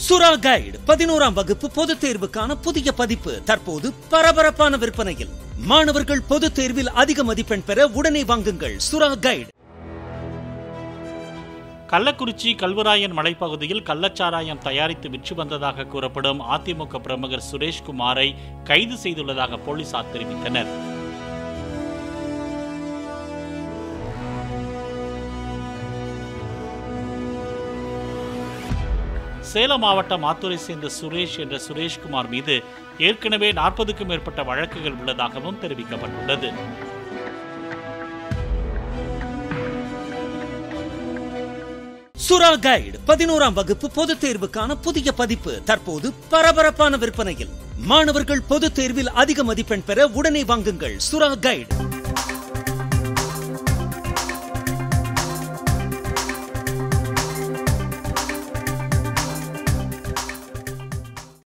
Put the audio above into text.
சுறா கைடு பதினோராம் வகுப்பு பொதுத் தேர்வுக்கான புதிய பதிப்பு தற்போது பரபரப்பான விற்பனையில் மாணவர்கள் பொதுத் தேர்வில் அதிக மதிப்பெண் பெற உடனே வாங்குங்கள் சுறா கைடு கள்ளக்குறிச்சி கல்வராயன் மலைப்பகுதியில் கள்ளச்சாராயம் தயாரித்து விற்று வந்ததாக கூறப்படும் அதிமுக பிரமுகர் சுரேஷ்குமாரை கைது செய்துள்ளதாக போலீசார் தெரிவித்தனர் சேலம் மாவட்டம் ஆத்தூரை சேர்ந்த சுரேஷ் என்ற சுரேஷ்குமார் மீது ஏற்கனவே நாற்பதுக்கும் மேற்பட்ட வழக்குகள் உள்ளதாகவும் தெரிவிக்கப்பட்டுள்ளது சுறா கைடு பதினோராம் வகுப்பு பொதுத் தேர்வுக்கான புதிய பதிப்பு தற்போது பரபரப்பான விற்பனையில் மாணவர்கள் பொதுத் தேர்வில் அதிக மதிப்பெண் பெற உடனே வாங்குங்கள் சுறா கைடு